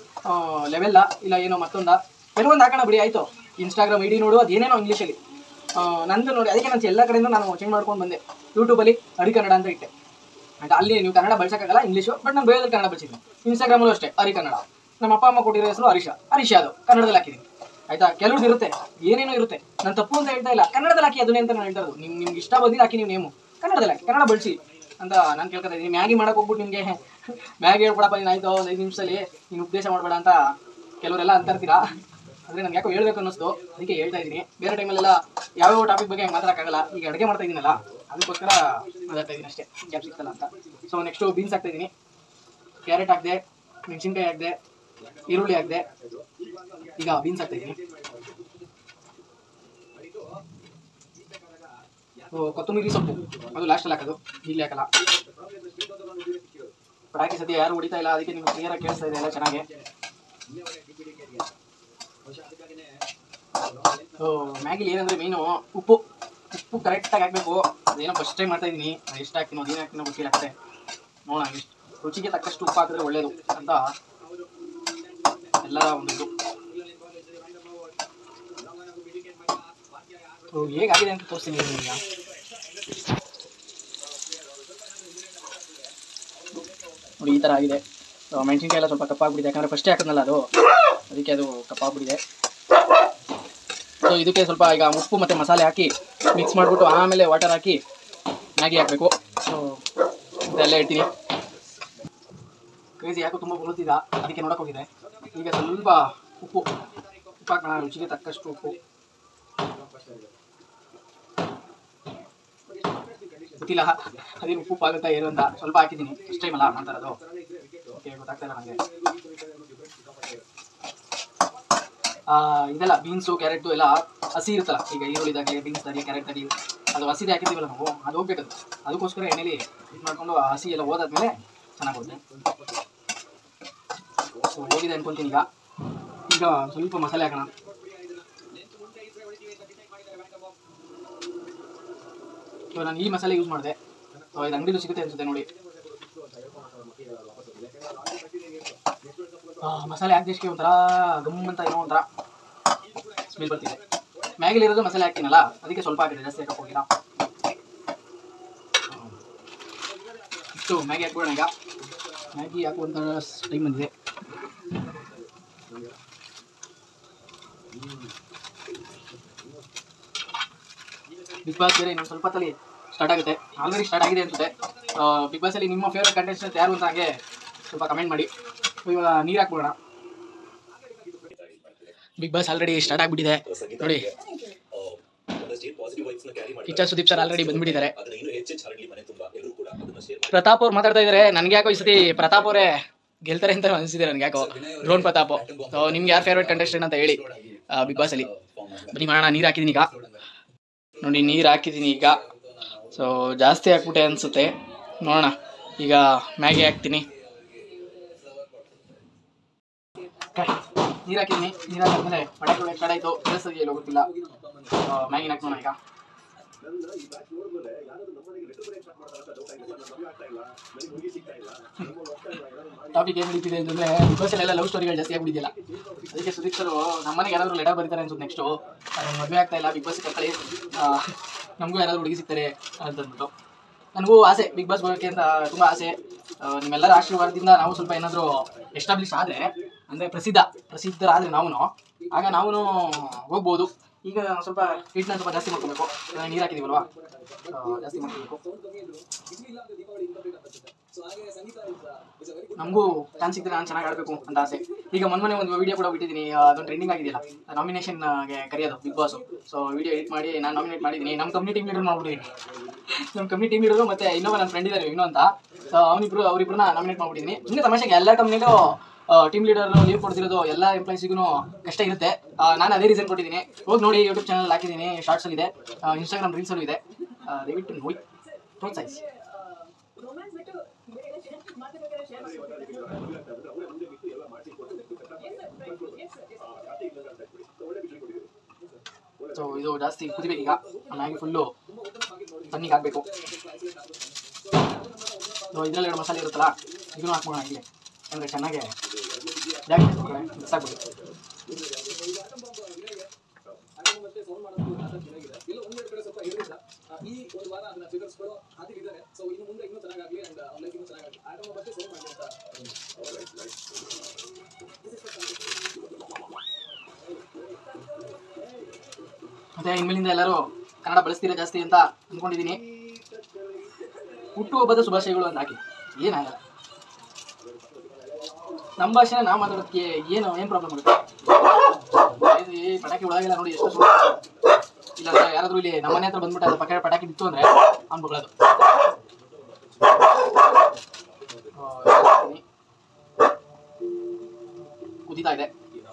S1: ಲೆವೆಲ್ಲ ಇಲ್ಲ ಏನೋ ಮತ್ತೊಂದ ಕೆಲವೊಂದು ಹಾಕೋಣ ಬಿಡಿ ಆಯಿತು ಇನ್ಸ್ಟಾಗ್ರಾಮ್ ಐಡಿ ನೋಡು ಅದೇನೇನೋ ಇಂಗ್ಲೀಷಲ್ಲಿ ಆ, ನಂದು ನೋಡಿ ಅದಕ್ಕೆ ನಾನು ಎಲ್ಲ ಕಡೆಯಿಂದ ನಾನು ಚೇಂಜ್ ಮಾಡ್ಕೊಂಡು ಬಂದೆ ಯೂಟ್ಯೂಬಲ್ಲಿ ಅಡಿ ಕನ್ನಡ ಅಂತ ಇಟ್ಟೆ ಆಯ್ತಾ ಅಲ್ಲಿ ನೀವು ಕನ್ನಡ ಬಳಸೋಕ್ಕಾಗಲ್ಲ ಇಂಗ್ಲೀಷು ಬಟ್ ನಾನು ಬೇರೆದಲ್ಲಿ ಕನ್ನಡ ಬಳಸಿದ್ದೀನಿ ಇನ್ಸ್ಟಾಗ್ರಾಮಲ್ಲೂ ಅಷ್ಟೇ ಹರಿ ಕನ್ನಡ ನಮ್ಮ ಅಪ್ಪ ಅಮ್ಮ ಕೊಟ್ಟಿರೋ ಹೆಸರು ಹರೀಶ ಹರೀಶ ಅದು ಕನ್ನಡದಲ್ಲಿ ಹಾಕಿದ್ದೀನಿ ಆಯ್ತಾ ಕೆಲವ್ರದ್ದು ಇರುತ್ತೆ ಏನೇನೋ ಇರುತ್ತೆ ನಾನು ತಪ್ಪು ಅಂತ ಹೇಳ್ತಾ ಇಲ್ಲ ಕನ್ನಡದಲ್ಲಿ ಹಾಕಿ ಅದನ್ನೇ ಅಂತ ನಾನು ಹೇಳ್ತಾ ಇರೋದು ನಿಮ್ ನಿಮ್ಗೆ ಇಷ್ಟ ಬಂದಿದ್ದು ಹಾಕಿ ನೀವು ನೇಮು ಕನ್ನಡದಲ್ಲಿ ಹಾಕಿ ಕನ್ನಡ ಬಳಸಿ ಅಂತ ನಾನು ಕೇಳ್ಕೊತಾ ಇದ್ದೀನಿ ಮ್ಯಾಗಿ ಮಾಡಕ್ಕೆ ಹೋಗ್ಬಿಟ್ಟು ನಿಮಗೆ ಮ್ಯಾಗಿ ಹೇಳ್ಬಿಡಪ್ಪ ನೀನು ಆಯ್ತು ಒಂದು ಐದು ನಿಮಿಷದಲ್ಲಿ ನೀನು ಉಪದೇಶ ಮಾಡಬೇಡ ಅಂತ ಕೆಲವರೆಲ್ಲ ಅಂತ ಇರ್ತೀರಾ ಆದರೆ ನನಗೆ ಯಾಕೋ ಹೇಳ್ಬೇಕು ಅನ್ನಿಸ್ತು ಅದಕ್ಕೆ ಹೇಳ್ತಾ ಇದ್ದೀನಿ ಬೇರೆ ಟೈಮಲ್ಲೆಲ್ಲ ಯಾವ್ಯಾವ ಟಾಪಿಕ್ ಬಗ್ಗೆ ಮಾತಾಡೋಕ್ಕಾಗಲ್ಲ ಈಗ ಅಡುಗೆ ಮಾಡ್ತಾ ಇದ್ದೀನಲ್ಲ ಅದಕ್ಕೋಸ್ಕರ ಮಾತಾಡ್ತಾ ಇದ್ದೀನಿ ಅಷ್ಟೇ ಗ್ಯಾಪ್ ಸಿಗ್ತಲ್ಲ ಅಂತ ಸೊ ನೆಕ್ಸ್ಟು ಬೀನ್ಸ್ ಹಾಕ್ತಾ ಇದ್ದೀನಿ ಕ್ಯಾರೆಟ್ ಹಾಕಿದೆ ಮೆಣಸಿನ್ಕಾಯಿ ಹಾಕಿದೆ ಈರುಳ್ಳಿ ಹಾಕಿದೆ ಈಗ ಬೀನ್ಸ್ ಹಾಕ್ತಾ ಇದ್ದೀನಿ ಸೊ ಕೊತ್ತಂಬರಿ ಸೊಪ್ಪು ಅದು ಲಾಸ್ಟಲ್ಲಿ ಹಾಕೋದು ಇಲ್ಲಿ ಹಾಕಲ್ಲ ಪಟಾಕಿ ಸದ್ಯ ಯಾರು ಹೊಡಿತಾ ಇಲ್ಲ ಅದಕ್ಕೆ ನಿಮ್ಗೆ ಕ್ಲಿಯರಾಗಿ ಕೇಳಿಸ್ತಾ ಇದೆ ಎಲ್ಲ ಚೆನ್ನಾಗಿ ಮ್ಯಾಗಿಲಿ ಏನಂದ್ರೆ ಮೀನು ಉಪ್ಪು ಉಪ್ಪು ಕರೆಕ್ಟಾಗಿ ಹಾಕಬೇಕು ಅದೇನೋ ಫಸ್ಟ್ ಟೈಮ್ ಮಾಡ್ತಾ ಇದ್ದೀನಿ ಅದು ಎಷ್ಟು ಹಾಕ್ತೀನೋ ಅದೇನು ಹಾಕ್ತೀನೋ ಗೊತ್ತಿಲ್ಲ ಅಷ್ಟೇ ನೋಡೋಣ ಎಷ್ಟು ರುಚಿಗೆ ತಕ್ಕಷ್ಟು ಉಪ್ಪು ಹಾಕಿದ್ರೆ ಒಳ್ಳೇದು ಅಂತ ಎಲ್ಲರ ಒಂದು ಇದು ಓ, ಹೇಗಾಗಿದೆ ಅಂತ ತೋರಿಸ್ತೀನಿ ಇರು ಈಗ ನೋಡಿ ಈ ಥರ ಆಗಿದೆ ಸೊ ಮೆಣಸಿನ್ಕಾಯಿ ಎಲ್ಲ ಸ್ವಲ್ಪ ಕಪ್ಪಾಗ್ಬಿಟ್ಟಿದೆ ಯಾಕಂದರೆ ಫಸ್ಟೇ ಹಾಕಿದ್ನಲ್ಲ ಅದು ಅದಕ್ಕೆ ಅದು ಕಪ್ಪಾಗ್ಬಿಟ್ಟಿದೆ ಸೊ ಇದಕ್ಕೆ ಸ್ವಲ್ಪ ಈಗ ಉಪ್ಪು ಮತ್ತು ಮಸಾಲೆ ಹಾಕಿ ಮಿಕ್ಸ್ ಮಾಡಿಬಿಟ್ಟು ಆಮೇಲೆ ವಾಟರ್ ಹಾಕಿ ಮ್ಯಾಗಿ ಹಾಕಬೇಕು ಸೊ ಇದೆಲ್ಲ ಇಡ್ತೀನಿ ಕ್ರೇಜಿ ಯಾಕೋ ತುಂಬ ಬರುತ್ತಿದ್ದ ಅದಕ್ಕೆ ನೋಡಕ್ಕೆ ಹೋಗಿದೆ ಈಗ ಸ್ವಲ್ಪ ಉಪ್ಪು ಉಪ್ಪು ಹಾಕೋಣ ರುಚಿಗೆ ತಕ್ಕಷ್ಟು ಉಪ್ಪು ಗೊತ್ತಿಲ್ಲ ಅದೇನು ಉಪ್ಪು ಆಗುತ್ತಾ ಏನು ಅಂತ ಸ್ವಲ್ಪ ಹಾಕಿದ್ದೀನಿ ಫಸ್ಟ್ ಟೈಮ್ ಅಲ್ಲ ಮಾಡ್ತಾ ಇರೋದು ಓಕೆ ಗೊತ್ತಾಗ್ತಾ ಇಲ್ಲ ನನಗೆ ಆ, ಇದೆಲ್ಲ ಬೀನ್ಸು ಕ್ಯಾರೆಟು ಎಲ್ಲ ಹಸಿ ಇರುತ್ತಲ್ಲ ಈಗ ಈರುಳ್ಳಿದಾಗಲಿ ಬೀನ್ಸ್ ದಾಗಲಿ ಕ್ಯಾರೆಟ್ ದಾಗಲಿ ಅದು ಹಸಿದೆ ಹಾಕಿದ್ದೀವಲ್ಲ ನಾವು ಅದು ಹೋಗ್ಬೇಕದು ಅದಕ್ಕೋಸ್ಕರ ಎಣ್ಣೆಲಿ ಇದು ಮಾಡ್ಕೊಂಡು ಆ ಹಸಿ ಎಲ್ಲ ಹೋದಾದ್ಮೇಲೆ ಚೆನ್ನಾಗುತ್ತೆ ಸೊ ಹೋಗಿದೆ ಅನ್ಕೊಂತೀನಿ ಈಗ ಈಗ ಸ್ವಲ್ಪ ಮಸಾಲೆ ಹಾಕೋಣ ಇವಾಗ ನಾನು ಈ ಮಸಾಲೆ ಯೂಸ್ ಮಾಡಿದೆ ಸೊ ಇದು ಅಂಗಡಿಲೂ ಸಿಗುತ್ತೆ ಅನ್ಸುತ್ತೆ ನೋಡಿ ಆ, ಮಸಾಲೆ ಹಾಕಿದಷ್ಟೇ ಒಂಥರ ಗಮ್ ಅಂತ ಏನೋ ಒಂಥರ ಸ್ಮೆಲ್ ಬರ್ತಿದೆ ಮ್ಯಾಗಿಲಿರೋದು ಮಸಾಲೆ ಹಾಕ್ತೀನಲ್ಲ ಅದಕ್ಕೆ ಸ್ವಲ್ಪ ಹಾಕಿದೆ ಜಾಸ್ತಿ ಹಾಕಕ್ಕೆ ಹೋಗಿಲ್ಲ ಇಷ್ಟು ಮ್ಯಾಗಿ ಹಾಕ್ಬಿಡೋಣ ಈಗ ಮ್ಯಾಗಿ ಹಾಕುವಂಥ ಟೈಮ್ ಬಂದಿದೆ ಬಿಗ್ ಬಾಸ್ ಬೇರೆ ಇನ್ನೊಂದು ಸ್ವಲ್ಪ ಹೊತ್ತಲ್ಲಿ ಸ್ಟಾರ್ಟ್ ಆಗುತ್ತೆ ಆಲ್ರೆಡಿ ಸ್ಟಾರ್ಟ್ ಆಗಿದೆ ಅನ್ಸುತ್ತೆ ಬಿಗ್ ಬಾಸಲ್ಲಿ ನಿಮ್ಮ ಫೇವ್ರೆಟ್ ಕಂಟೆಸ್ಟೆಂಟ್ ಯಾರು ಅಂತ ಹಾಗೆ ಸ್ವಲ್ಪ ಕಮೆಂಟ್ ಮಾಡಿ ಇವಾಗ ನೀರು ಹಾಕ್ಬಿಡೋಣ ಬಿಗ್ ಬಾಸ್ ಆಲ್ರೆಡಿ ಸ್ಟಾರ್ಟ್ ಆಗಿಬಿಟ್ಟಿದೆ ನೋಡಿ ಕಿಚ್ಚ ಸುದೀಪ್ ಸರ್ ಆಲ್ರೆಡಿ ಬಂದ್ಬಿಟ್ಟಿದ್ದಾರೆ ಪ್ರತಾಪ್ ಅವ್ರು ಮಾತಾಡ್ತಾ ಇದ್ದಾರೆ ನನಗೆ ಯಾಕೋ ಈ ಸತಿ ಪ್ರತಾಪ್ ಅವರೇ ಗೆಲ್ತಾರೆ ಅಂತ ಅನಿಸಿದೆ ನನಗೆ ಯಾಕೋ ಡ್ರೋನ್ ಪ್ರತಾಪ್ ಸೊ ನಿಮ್ಗೆ ಯಾರು ಫೇವ್ರೆಟ್ ಕಂಟೆಸ್ಟೆಂಟ್ ಅಂತ ಹೇಳಿ ಬಿಗ್ ಬಾಸ್ ಅಲ್ಲಿ ಬನ್ನಿ ಮಾಡೋಣ ನೀರು ಹಾಕಿದ್ದೀನಿ ಈಗ ನೋಡಿ ನೀರು ಹಾಕಿದ್ದೀನಿ ಈಗ ಸೊ ಜಾಸ್ತಿ ಹಾಕ್ಬಿಟ್ಟೆ ಅನಿಸುತ್ತೆ ನೋಡೋಣ ಈಗ ಮ್ಯಾಗಿ ಹಾಕ್ತೀನಿ ನೀರು ಹಾಕಿದ್ದೀನಿ ನೀರು ಹಾಕಿದ್ಮೇಲೆ ಪಟಾಕಿ ಒಳಗೆ ಕಡಾಯ್ತು ಕೇಳಿಸೋದು ಎಲ್ಲೋ ಗೊತ್ತಿಲ್ಲ ಮ್ಯಾಗಿನ ಹಾಕೋಣ ಈಗ ಟಾಪಿಕ್ ಏನು ನಡೀತಿದೆ ಅಂತಂದ್ರೆ ಬಿಗ್ ಬಾಸ್ ಎಲ್ಲ ಲವ್ ಸ್ಟೋರಿಗಳು ಜಾಸ್ತಿ ಆಗ್ಬಿಟ್ಟಿದೆಯಲ್ಲ ಅದಕ್ಕೆ ಸುದೀಪ್ ಸರ್ ನಮ್ಮನೆಗೆ ಯಾರಾದರೂ ಲೆಟರ್ ಬರೀತಾರೆ ಅನ್ಸುತ್ತೆ ನೆಕ್ಸ್ಟು ಮದುವೆ ಆಗ್ತಾ ಇಲ್ಲ ಬಿಗ್ ಬಾಸ್ ಕರ್ಕೊಳ್ಳಿ ನಮಗೂ ಯಾರಾದರೂ ಹುಡುಗಿ ಸಿಗ್ತಾರೆ ಅಂತಂದ್ಬಿಟ್ಟು ನನಗೂ ಆಸೆ ಬಿಗ್ ಬಾಸ್ ಬರೋಕ್ಕೆ ಅಂತ ತುಂಬ ಆಸೆ ಆ, ನಿಮ್ಮೆಲ್ಲರ ಆಶೀರ್ವಾದದಿಂದ ನಾವು ಸ್ವಲ್ಪ ಏನಾದರೂ ಎಸ್ಟಾಬ್ಲಿಷ್ ಆದರೆ ಅಂದರೆ ಪ್ರಸಿದ್ಧ ಪ್ರಸಿದ್ಧರಾದರೆ ನಾವು ಆಗ ನಾವು ಹೋಗ್ಬೋದು ಈಗ ಸ್ವಲ್ಪ ಹಿಟ್ಟನ್ನ ಸ್ವಲ್ಪ ಜಾಸ್ತಿ ಮಾಡ್ಕೊಬೇಕು ನೀರು ಹಾಕಿದೀವಲ್ವಾ ಆ, ಜಾಸ್ತಿ ಮಾಡ್ಕೊಬೇಕು ನಮಗೂ ಚಾನ್ಸ್ ಸಿಕ್ಕಿದ್ರೆ ನಾನು ಚೆನ್ನಾಗಿ ಆಡಬೇಕು ಅಂತ ಆಸೆ ಈಗ ಮೊನ್ನೆ ಒಂದು ವಿಡಿಯೋ ಕೂಡ ಬಿಟ್ಟಿದ್ದೀನಿ ಅದೊಂದು ಟ್ರೆಂಡಿಂಗ್ ಆಗಿದೆಯಲ್ಲ ನಾಮಿನೇಷನ್ಗೆ ಕರೆಯೋದು big boss so video edit ಮಾಡಿ ನಾನು ನಾಮಿನೇಟ್ ಮಾಡಿದ್ದೀನಿ ನಮ್ಮ ಕಂಪ್ನಿ ಟೀಮ್ ಲೀಡರ್ ಮಾಡ್ಬಿಟ್ಟಿದ್ದೀನಿ ನಮ್ಮ ಕಂಪ್ನಿ ಟೀಮ್ ಲೀಡರು ಮತ್ತೆ ಇನ್ನೊಬ್ಬ ನನ್ನ ಫ್ರೆಂಡ್ ಇದ್ದಾರೆ ಇನ್ನೂ ಅಂತ ಸೊ ಅವನಿಬ್ರು ಅವರಿಬ್ರನ್ನ ನಾಮಿನೇಟ್ ಮಾಡ್ಬಿಟ್ಟಿದ್ದೀನಿ ಸುಮ್ಮನೆ ತಮಾಷೆಗೆ ಎಲ್ಲ ಕಂಪ್ನಿಲೂ ಟೀಮ್ ಲೀಡರ್ ಲೀವ್ ಕೊಡ್ತಿರೋದು ಎಲ್ಲ ಎಂಪ್ಲಾಯ್ಸಿಗೂ ಕಷ್ಟ ಇರುತ್ತೆ ಆ, ನಾನು ಅದೇ ರೀಸನ್ ಕೊಟ್ಟಿದ್ದೀನಿ ಹೋಗಿ ನೋಡಿ ಯೂಟ್ಯೂಬ್ ಚಾನಲ್ ಹಾಕಿದ್ದೀನಿ ಶಾರ್ಟ್ಸಲ್ಲಿ ಇದೆ ಇನ್ಸ್ಟಾಗ್ರಾಮ್ ರೀಲ್ಸಲ್ಲೂ ಇದೆ ಆ, ದಯವಿಟ್ಟು ನೋಡಿ ಪ್ರೋತ್ಸಾಹಿಸಿ ಸೊ ಇದು ಜಾಸ್ತಿ ಕುದಿಬೇಕು ಈಗ ಮ್ಯಾಗಿ ಫುಲ್ಲು ತಣ್ಣಿಗೆ ಹಾಕಬೇಕು ಇದರಲ್ಲಿ ಎರಡು ಮಸಾಲೆ ಇರುತ್ತಲ್ಲ ಇದನ್ನು ಹಾಕ್ಬೋಣ ಇಲ್ಲಿ ಅಂದರೆ ಚೆನ್ನಾಗಿ ಮಿಕ್ಸ್ ಆಗ್ಬಿಟ್ಟು ಮತ್ತೆ ಇನ್ಮೇಲಿಂದ ಎಲ್ಲರೂ ಕನ್ನಡ ಬಳಸ್ತೀರಾ ಜಾಸ್ತಿ ಅಂತ ಅಂದ್ಕೊಂಡಿದ್ದೀನಿ ಹುಟ್ಟುಹಬ್ಬದ ಶುಭಾಶಯಗಳು ಅಂತ ಹಾಕಿ ಏನಾಗಲ್ಲ ನಮ್ಮ ಭಾಷೆನ ನಾವು ಮಾತಾಡೋದಕ್ಕೆ ಏನು ಏನು ಪ್ರಾಬ್ಲಮ್ ಆಗುತ್ತೆ ಇದು ಈ ಪಟಾಕಿ ಒಳಗೆಲ್ಲ ನೋಡಿ ಎಷ್ಟು ಸುಳ್ಳು ಇಲ್ಲ ಯಾರಾದ್ರೂ ಇಲ್ಲಿ ನಮ್ಮ ಮನೆ ಹತ್ರ ಬಂದ್ಬಿಟ್ಟು ಅದು ಪಕ್ಕ ಪಟಾಕಿ ಬಿತ್ತು ಅಂದ್ರೆ ಅವ್ನು ಬಗಳದು ಕುದೀತಾ ಇದೆ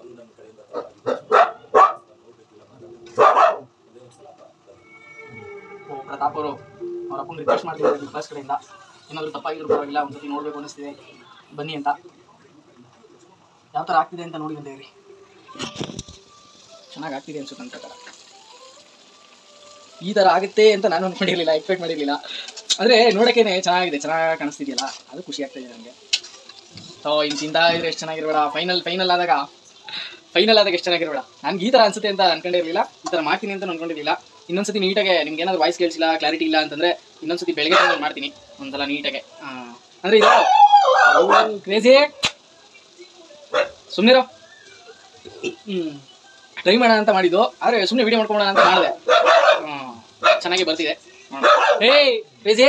S1: ಓ ಪ್ರತಾಪ್ ಅವರು ಅವ್ರ ಅಪ್ಪನ ರಿಕ್ವೆಸ್ಟ್ ಮಾಡ್ತಿದ್ದಾರೆ ಬಿಗ್ ಬಾಸ್ ಕಡೆಯಿಂದ ಏನಾದರೂ ತಪ್ಪಾಗಿದ್ರು ಪರವಾಗಿಲ್ಲ ಒಂದ್ಸತಿ ನೋಡಬೇಕು ಅನ್ನಿಸ್ತಿದೆ ಬನ್ನಿ ಅಂತ ಯಾವ ಥರ ಆಗ್ತಿದೆ ಅಂತ ನೋಡಿ ಬಂದೇವ್ರಿ ಚೆನ್ನಾಗಿ ಆಗ್ತಿದೆ ಅನ್ಸುತ್ತೆ ನನ್ನ ಪ್ರಕಾರ ಈ ಥರ ಆಗುತ್ತೆ ಅಂತ ನಾನು ಅನ್ಕೊಂಡಿರ್ಲಿಲ್ಲ ಎಕ್ಸ್ಪೆಕ್ಟ್ ಮಾಡಿರಲಿಲ್ಲ ಅಂದರೆ ನೋಡೋಕ್ಕೇನೆ ಚೆನ್ನಾಗಿದೆ ಚೆನ್ನಾಗಿ ಕಾಣಿಸ್ತಿದೆಯಲ್ಲ ಅದು ಖುಷಿ ಆಗ್ತಾ ಇದೆ ನನಗೆ ಸೊ ಇನ್ನು ತಿಂತಾ ಇದ್ರೆ ಎಷ್ಟು ಚೆನ್ನಾಗಿರ್ಬೇಡ ಫೈನಲ್ ಫೈನಲ್ ಆದಾಗ ಫೈನಲ್ ಆದಾಗ ಎಷ್ಟು ಚೆನ್ನಾಗಿರ್ಬೇಡ ನನ್ಗೆ ಈ ಥರ ಅನ್ಸುತ್ತೆ ಅಂತ ಅನ್ಕೊಂಡಿರಲಿಲ್ಲ ಈ ಥರ ಮಾಡ್ತೀನಿ ಅಂತ ಅನ್ಕೊಂಡಿರಲಿಲ್ಲ ಇನ್ನೊಂದ್ಸತಿ ನೀಟಾಗೆ ನಿಮ್ಗೆ ಏನಾದ್ರು ವಾಯ್ಸ್ ಕೇಳಿಸಿಲ್ಲ ಕ್ಲಾರಿಟಿ ಇಲ್ಲ ಅಂತಂದ್ರೆ ಇನ್ನೊಂದ್ಸತಿ ಬೆಳಗ್ಗೆ time ಅಲ್ಲಿ ಮಾಡ್ತೀನಿ ಒಂದ್ಸಲ ನೀಟಾಗೆ ಅಂದರೆ ಇದು ಕ್ರೇಜಿ ಸುಮ್ಮನಿರೋ ಹ್ಞೂ ಟ್ರೈ ಮಾಡೋಣ ಅಂತ ಮಾಡಿದ್ದು ಆದರೆ ಸುಮ್ಮನೆ ವಿಡಿಯೋ ಮಾಡ್ಕೊಳ್ಳೋಣ ಅಂತ ಮಾಡಿದೆ ಹ್ಮ್. ಚೆನ್ನಾಗಿ ಬರ್ತಿದೆ ಏಯ್ ಕ್ರೇಜಿ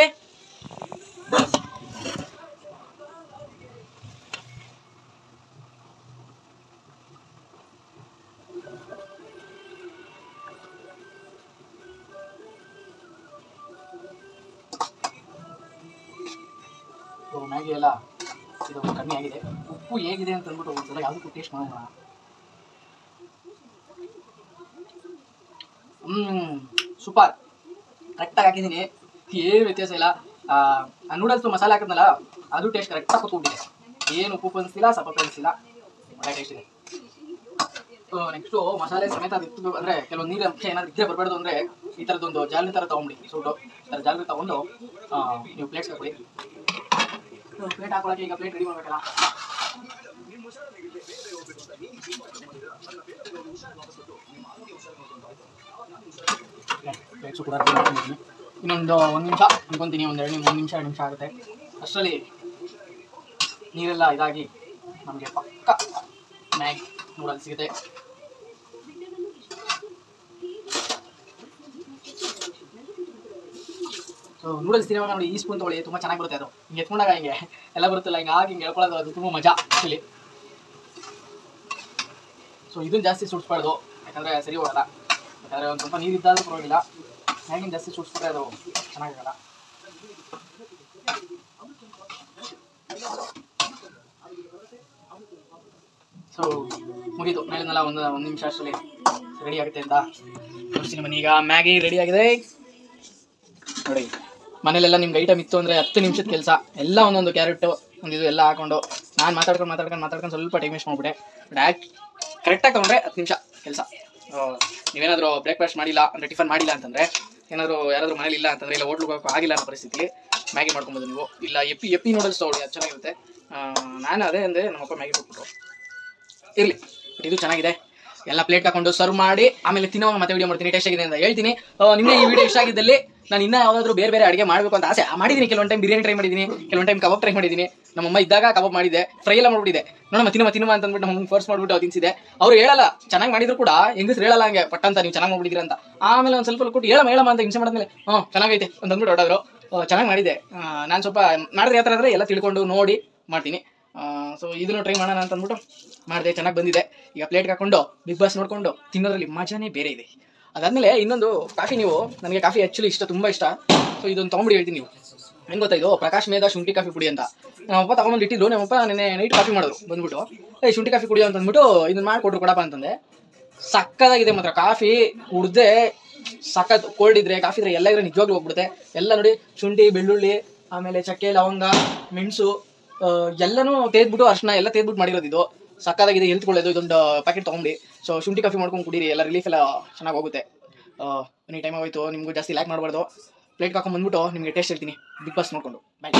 S1: ಸೊ ಮ್ಯಾಗಿ ಎಲ್ಲ ಇದು ಕಮ್ಮಿ ಆಗಿದೆ ಉಪ್ಪು ಹೇಗಿದೆ ಅಂತ ಅಂದ್ಬಿಟ್ಟು ಒಂದ್ಸಲ ಯಾವುದಕ್ಕೂ ಟೇಸ್ಟ್ ಮಾಡೋಣ ಹ್ಮ್ ಸೂಪರ್ ಕರೆಕ್ಟಾಗಿ ಹಾಕಿದ್ದೀನಿ ಏನು ವ್ಯತ್ಯಾಸ ಇಲ್ಲ ಆ ನೂಡಲ್ಸ್ ಮಸಾಲೆ ಹಾಕಿದ್ನಲ್ಲ ಅದು ಟೇಸ್ಟ್ ಕರೆಕ್ಟಾಗಿ ಕೂತ್ಕೊಂಡಿದೆ ಏನು ಉಪ್ಪು ಅನಿಸ್ತಿಲ್ಲ ಸಪ್ಪು ಅನಿಸ್ತಿಲ್ಲ ಒಳ್ಳೆ ಟೇಸ್ಟ್ ಇದೆ ನೆಕ್ಸ್ಟು ಮಸಾಲೆ ಸಮೇತ ಅದು ಇತ್ತು ಅಂದರೆ ಕೆಲವೊಂದು ನೀರು ಅಂಶ ಏನಾದ್ರು ಇದ್ದರೆ ಬರಬಾರ್ದು ಅಂದರೆ ಈ ಥರದ್ದೊಂದು ಜಾಲರಿ ಥರ ತೊಗೊಂಬಿಡಿ ಸೂಟು ಈ ಥರ ಜಾಲರಿ ತೊಗೊಂಡು ಆ, ನೀವು ಪ್ಲೇಟ್ಸ್ ಹಾಕೊಳ್ಳಿ ಪ್ಲೇಟ್ ಹಾಕೊಳಕ್ಕೆ ಈಗ ಪ್ಲೇಟ್ ರೆಡಿ ಮಾಡ್ಬೇಕಲ್ಲ ಪ್ಲೇಟ್ಸು ಕೂಡ ready ಮಾಡ್ಕೊಂಡಿದ್ದೀನಿ. ಇನ್ನೊಂದು ಒಂದು ನಿಮಿಷ ಅನ್ಕೊಂತೀನಿ ಒಂದು ಎರಡು ಒಂದು ನಿಮಿಷ ಎರಡು ನಿಮಿಷ ಆಗುತ್ತೆ ಅಷ್ಟರಲ್ಲಿ ನೀರೆಲ್ಲ ಇದಾಗಿ ನಮಗೆ ಪಕ್ಕ ಮ್ಯಾಗಿ ನೂಡಲ್ಸ್ ಸಿಗುತ್ತೆ ಸೊ ನೂಡಲ್ಸ್ ತಿನ್ನೋವಾಗ ನೋಡಿ ಈ ಸ್ಪೂನ್ ತೊಗೊಳ್ಳಿ ತುಂಬ ಚೆನ್ನಾಗಿ ಬರುತ್ತೆ ಅದು ಹಿಂಗೆ ಎತ್ಕೊಂಡಾಗ ಹಿಂಗೆ ಎಲ್ಲ ಬರುತ್ತಲ್ಲ ಹಿಂಗೆ ಆಗಿ ಹಿಂಗೆ ಎಳ್ಕೊಳ್ಳೋದು ಅದು ತುಂಬ ಮಜಾ ಆ್ಯಕ್ಚುಲಿ ಸೊ ಇದನ್ನ ಜಾಸ್ತಿ ಸುಡಿಸ್ಬಾರ್ದು ಯಾಕಂದರೆ ಸರಿ ಹೋಗಲ್ಲ ಯಾಕಂದರೆ ಒಂದು ಸ್ವಲ್ಪ ನೀರು ಇದ್ದಾದ್ರೂ ಪರವಾಗಿಲ್ಲ ಮ್ಯಾಗಿನ ಜಾಸ್ತಿ ಸುಡಿಸ್ಬಿಟ್ರೆ ಅದು ಚೆನ್ನಾಗಾಗಲ್ಲ ಸೊ ಮುಗೀತು ಮೇಲಿನೆಲ್ಲ ಒಂದು ಒಂದು ನಿಮಿಷ ಅಷ್ಟರಲ್ಲಿ ರೆಡಿ ಆಗುತ್ತೆ ಅಂತ ತೋರಿಸ್ತೀನಿ ಬನ್ನಿ ಈಗ ಮ್ಯಾಗಿ ರೆಡಿ ಆಗಿದೆ ನೋಡಿ ಮನೇಲೆಲ್ಲ ನಿಮ್ಗೆ ಐಟಮ್ ಇತ್ತು ಅಂದರೆ ಹತ್ತು ನಿಮಿಷದ ಕೆಲಸ ಎಲ್ಲ ಒಂದೊಂದು ಕ್ಯಾರೆಟು ಒಂದು ಇದು ಎಲ್ಲ ಹಾಕೊಂಡು ನಾನು ಮಾತಾಡ್ಕೊಂಡು ಮಾತಾಡ್ಕೊಂಡು ಮಾತಾಡ್ಕೊಂಡು ಸ್ವಲ್ಪ ಟೈಮ್ ವೇಸ್ಟ್ ಮಾಡ್ಬಿಟ್ಟೆ ಬಟ್ ಯಾಕೆ ಕರೆಕ್ಟಾಗಿ ತೊಗೊಂಡ್ರೆ ಹತ್ತು ನಿಮಿಷ ಕೆಲಸ ನೀವೇನಾದರೂ ಬ್ರೇಕ್ಫಾಸ್ಟ್ ಮಾಡಿಲ್ಲ ಅಂದರೆ ಟಿಫನ್ ಮಾಡಿಲ್ಲ ಅಂತಂದರೆ ಏನಾದರೂ ಯಾರಾದರೂ ಮನೇಲಿ ಇಲ್ಲ ಅಂತಂದರೆ ಇಲ್ಲ ಹೋಟ್ಲಿಗೆ ಹೋಗೋಕೆ ಆಗಿಲ್ಲ ಅನ್ನೋ ಪರಿಸ್ಥಿತಿಲಿ ಮ್ಯಾಗಿ ಮಾಡ್ಕೊಬೋದು ನೀವು ಇಲ್ಲ ಎಪ್ಪಿ ಎಪ್ಪಿ ನೂಡಲ್ಸ್ ತೊಗೊಳ್ಳಿ ಅದು ಚೆನ್ನಾಗಿರುತ್ತೆ ಆ, ನಾನು ಅದೇ ಅಂದರೆ ನಮ್ಮಪ್ಪ ಮ್ಯಾಗಿ ಕೊಟ್ಬಿಟ್ರು ಇರಲಿ ಬಟ್ ಇದು ಚೆನ್ನಾಗಿದೆ ಎಲ್ಲ ಪ್ಲೇಟ್ ಹಾಕೊಂಡು ಸರ್ವ್ ಮಾಡಿ ಆಮೇಲೆ ತಿನ್ನೋವಾಗ ಮತ್ತೆ ವಿಡಿಯೋ ಮಾಡ್ತೀನಿ ಟೇಸ್ಟ್ ಆಗಿದೆ ಅಂತ ಹೇಳ್ತೀನಿ ಆ, ನಿಮಗೆ ಈ ವಿಡಿಯೋ ಇಷ್ಟ ಆಗಿದ್ದಲ್ಲಿ ನಾನು ಇನ್ನೂ ಯಾವುದಾದ್ರೂ ಬೇರೆ ಬೇರೆ ಅಡುಗೆ ಮಾಡಬೇಕು ಅಂತ ಆಸೆ ಆ, ಮಾಡಿದ್ದೀನಿ ಕೆಲವೊಂದು ಟೈಮ್ ಬಿರಿಯಾನಿ ಟ್ರೈ ಮಾಡಿದ್ದೀನಿ ಕೆಲವೊಂದು ಟೈಮ್ ಕಬಾಬ್ ಟ್ರೈ ಮಾಡಿದ್ದೀನಿ ನಮ್ಮಮ್ಮ ಇದ್ದಾಗ ಕಬಾಬ್ ಮಾಡಿದ್ದೆ ಫ್ರೈ ಎಲ್ಲ ಮಾಡ್ಬಿಟ್ಟಿದೆ ನೋಡಮ್ಮ ತಿನ್ನಮ್ಮ ತಿನ್ನಮ್ಮ ಅಂತ ಅಂದ್ಬಿಟ್ಟು ನಮ್ಗೆ ಫೋರ್ಸ್ ಮಾಡ್ಬಿಟ್ಟು ಅವ್ರು ತಿನ್ಸಿದೆ ಅವ್ರು ಹೇಳಲ್ಲ ಚೆನ್ನಾಗಿ ಮಾಡಿದ್ರು ಕೂಡ ಹೆಂಗಸ್ರು ಹೇಳಲ್ಲ ಹಂಗೆ ಪಟ್ಟ ಅಂತ ನೀವು ಚೆನ್ನಾಗಿ ಮಾಡ್ಬಿಟ್ಟಿದ್ದೀರ ಅಂತ ಆಮೇಲೆ ಒಂದು ಸ್ವಲ್ಪ ಕೊಟ್ಟು ಹೇಳಮ್ಮ ಹೇಳಮ್ಮ ಅಂತ ಹಿಂಸೆ ಮಾಡಿದ್ಮೇಲೆ ಹ್ಞೂ ಚೆನ್ನಾಗೈತೆ ಅಂತ ಅಂದ್ಬಿಟ್ಟು ಹೊಡೋದ್ರು ಚೆನ್ನಾಗಿ ಮಾಡಿದ್ದೆ ನಾನು ಸ್ವಲ್ಪ ಮಾಡಿದ್ರೆ ಯಾವ ಥರ ಅಂದರೆ ಎಲ್ಲ ತಿಳ್ಕೊಂಡು ನೋಡಿ ಮಾಡ್ತೀನಿ ಸೊ ಇದನ್ನು ಟ್ರೈ ಮಾಡೋಣ ಅಂತ ಅಂದ್ಬಿಟ್ಟು ಮಾಡಿದೆ ಚೆನ್ನಾಗಿ ಬಂದಿದೆ ಈಗ ಪ್ಲೇಟ್ಗೆ ಹಾಕೊಂಡು ಬಿಗ್ ಬಾಸ್ ನೋಡಿಕೊಂಡು ತಿನ್ನೋದ್ರಲ್ಲಿ ಮಜಾನೇ ಬೇರೆ ಇದೆ ಅದಾದಮೇಲೆ ಇನ್ನೊಂದು ಕಾಫಿ ನೀವು ನನಗೆ ಕಾಫಿ ಆ್ಯಕ್ಚುಲಿ ಇಷ್ಟ ತುಂಬ ಇಷ್ಟ ಸೊ ಇದೊಂದು ತೊಗೊಂಬಿಡಿ ಹೇಳ್ತೀನಿ ನೀವು ಏನು ಗೊತ್ತಾ ಇದು ಪ್ರಕಾಶ್ ಮೇಧ ಶುಂಠಿ ಕಾಫಿ ಪುಡಿ ಅಂತ ನಮ್ಮಪ್ಪ ತಗೊಂಬಂದು ಇಟ್ಟಿದ್ರು ನಮ್ಮಪ್ಪ ನೆನ್ನೆ ನೈಟ್ ಕಾಫಿ ಮಾಡಿದ್ರು ಬಂದ್ಬಿಟ್ಟು ಏ ಶುಂಠಿ ಕಾಫಿ ಕುಡಿಯೋ ಅಂತ ಅಂದ್ಬಿಟ್ಟು ಇದನ್ನ ಮಾಡಿಕೊಟ್ರು ಕೊಡಪ್ಪ ಅಂತಂದೆ ಸಕ್ಕದಾಗಿದೆ ಮಾತ್ರ ಕಾಫಿ ಕುಡ್ದೆ ಸಖತ್ ಕೋಲ್ಡ್ ಇದ್ರೆ ಕಾಫಿ ಇದ್ರೆ ಎಲ್ಲ ಇದ್ರೆ ನಿಜವಾಗ್ಲೂ ಹೋಗ್ಬಿಡುತ್ತೆ ಎಲ್ಲ ನೋಡಿ ಶುಂಠಿ ಬೆಳ್ಳುಳ್ಳಿ ಆಮೇಲೆ ಚಕ್ಕೆ ಲವಂಗ ಮೆಣಸು ಎಲ್ಲನೂ ತೆಗೆದ್ಬಿಟ್ಟು ಅರ್ಶಿನ ಎಲ್ಲ ತೆಗೆದ್ಬಿಟ್ಟು ಮಾಡಿರೋದು ಇದು ಸಕ್ಕದಾಗಿದೆ ಹೆಲ್ತ್ ಒಳ್ಳೇದು ಇದೊಂದು ಪ್ಯಾಕೆಟ್ ತೊಗೊಂಡು ಸೊ ಶುಂಠಿ ಕಾಫಿ ಮಾಡ್ಕೊಂಡು ಕುಡೀರಿ ಎಲ್ಲ ರಿಲೀಫ್ ಎಲ್ಲ ಚೆನ್ನಾಗಿ ಹೋಗುತ್ತೆ ಎನಿ ಟೈಮ್ ಆಗೋಯ್ತು ನಿಮಗೂ ಜಾಸ್ತಿ ಲ್ಯಾಕ್ ಮಾಡಬಾರ್ದು ಪ್ಲೇಟ್ ಹಾಕೊಂಡು ಬಂದ್ಬಿಟ್ಟು ನಿಮಗೆ ಟೇಸ್ಟ್ ಹೇಳ್ತೀನಿ ಬಿಗ್ ಬಾಸ್ ನೋಡ್ಕೊಂಡು ಬಾಯ್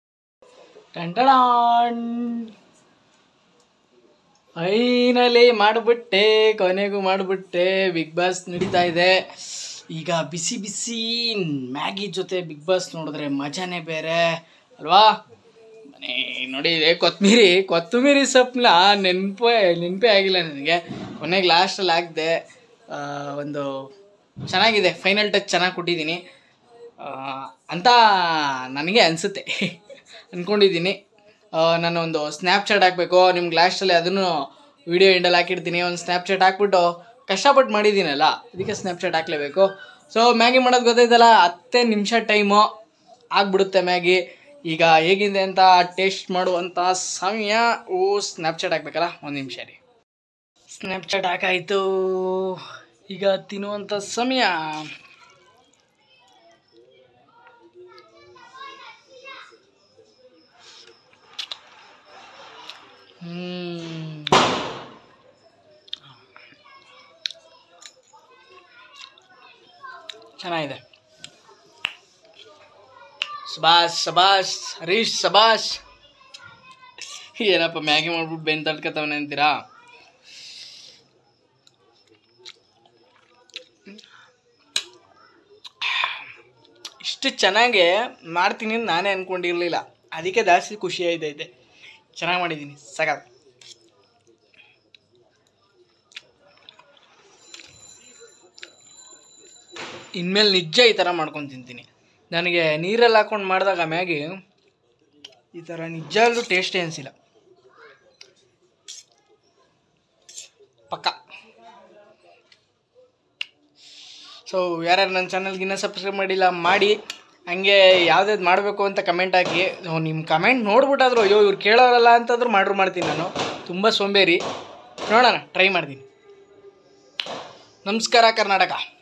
S1: ಟಂಟಡಾನ್ ಫೈನಲಿ ಮಾಡಿಬಿಟ್ಟೆ ಕೊನೆಗೂ ಮಾಡಿಬಿಟ್ಟೆ ಬಿಗ್ ಬಾಸ್ ನಡೀತಾ ಇದೆ ಈಗ ಬಿಸಿ ಬಿಸಿ ಮ್ಯಾಗಿ ಜೊತೆ ಬಿಗ್ ಬಾಸ್ ನೋಡಿದ್ರೆ ಮಜಾನೇ ಬೇರೆ ಅಲ್ವಾ ಮನೆ ನೋಡಿ ಕೊತ್ತಂಬರಿ ಕೊತ್ತಂಬರಿ ಸೊಪ್ಪನ್ನ ನೆನಪೇ ನೆನಪೇ ಆಗಿಲ್ಲ ನನಗೆ ಕೊನೆಗೆ ಲಾಸ್ಟಲ್ಲಿ ಹಾಕಿದೆ ಒಂದು ಚೆನ್ನಾಗಿದೆ ಫೈನಲ್ ಟಚ್ ಚೆನ್ನಾಗಿ ಕೊಟ್ಟಿದ್ದೀನಿ ಆ, ಅಂತ ನನಗೆ ಅನಿಸುತ್ತೆ ಅಂದ್ಕೊಂಡಿದ್ದೀನಿ ನಾನು ಒಂದು ಸ್ನ್ಯಾಪ್ಚಾಟ್ ಹಾಕಬೇಕು ನಿಮ್ಗೆ ಲಾಸ್ಟಲ್ಲಿ ಅದನ್ನು ವಿಡಿಯೋ ಎಂಡಲ್ಲಿ ಹಾಕಿರ್ತೀನಿ ಒಂದು ಸ್ನ್ಯಾಪ್ಚಾಟ್ ಹಾಕ್ಬಿಟ್ಟು ಕಷ್ಟಪಟ್ಟು ಮಾಡಿದ್ದೀನಲ್ಲ ಅದಕ್ಕೆ ಸ್ನ್ಯಾಪ್ಚಾಟ್ ಹಾಕಲೇಬೇಕು ಸೊ ಮ್ಯಾಗಿ ಮಾಡೋದು ಗೊತ್ತೈತಲ್ಲ ಹತ್ತೇ ನಿಮಿಷ ಟೈಮು ಆಗ್ಬಿಡುತ್ತೆ ಮ್ಯಾಗಿ ಈಗ ಹೇಗಿದೆ ಅಂತ ಟೇಸ್ಟ್ ಮಾಡುವಂಥ ಸಮಯ ಓ ಸ್ನ್ಯಾಪ್ಚಾಟ್ ಹಾಕ್ಬೇಕಲ್ಲ ಒಂದು ನಿಮಿಷ ರೀ ಸ್ನ್ಯಾಪ್ಚಾಟ್ ಹಾಕಾಯಿತು ಈಗ ತಿನ್ನುವಂಥ ಸಮಯ ಹ್ಮ್ ಚೆನ್ನಾಗಿದೆ ಸಬಾಸ್ ಸಬಾಸ್ ಹರೀಶ್ ಸಬಾಸ್ ಏನಪ್ಪ ಮ್ಯಾಗಿ ಮಾಡ್ಬಿಟ್ಟು ಬೆನ್ ತಡ್ಕೊತವನೆ ಅಂತೀರಾ ಇಷ್ಟು ಚೆನ್ನಾಗಿ ಮಾಡ್ತೀನಿ ಅಂತ ನಾನೇ ಅಂದ್ಕೊಂಡಿರಲಿಲ್ಲ ಅದಕ್ಕೆ ಜಾಸ್ತಿ ಖುಷಿ ಆಯ್ತೈತೆ ಚೆನ್ನಾಗಿ ಮಾಡಿದ್ದೀನಿ ಸಾಕಾಗ ಇನ್ಮೇಲೆ ನಿಜ ಈ ಥರ ಮಾಡ್ಕೊಂಡು ತಿಂತೀನಿ ನನಗೆ ನೀರಲ್ಲಿ ಹಾಕೊಂಡು ಮಾಡಿದಾಗ ಮ್ಯಾಗಿ ಈ ಥರ ನಿಜವಾಗ್ಲೂ ಟೇಸ್ಟೇ ಅನಿಸಿಲ್ಲ ಪಕ್ಕ ಸೊ ಯಾರ್ಯಾರು ನನ್ನ ಚಾನಲ್ಗೆ ಇನ್ನೂ ಸಬ್ಸ್ಕ್ರೈಬ್ ಮಾಡಿಲ್ಲ ಮಾಡಿ ಹಂಗೆ ಯಾವ್ದಾದ್ರು ಮಾಡಬೇಕು ಅಂತ ಕಮೆಂಟ್ ಹಾಕಿ ನಿಮ್ಮ ಕಮೆಂಟ್ ನೋಡ್ಬಿಟ್ಟಾದ್ರು ಅಯ್ಯೋ ಇವ್ರು ಕೇಳೋರಲ್ಲ ಅಂತಂದ್ರೂ ಮಾಡ್ರು ಮಾಡ್ತೀನಿ ನಾನು ತುಂಬ ಸೋಂಬೇರಿ ನೋಡೋಣ ಟ್ರೈ ಮಾಡ್ತೀನಿ ನಮಸ್ಕಾರ ಕರ್ನಾಟಕ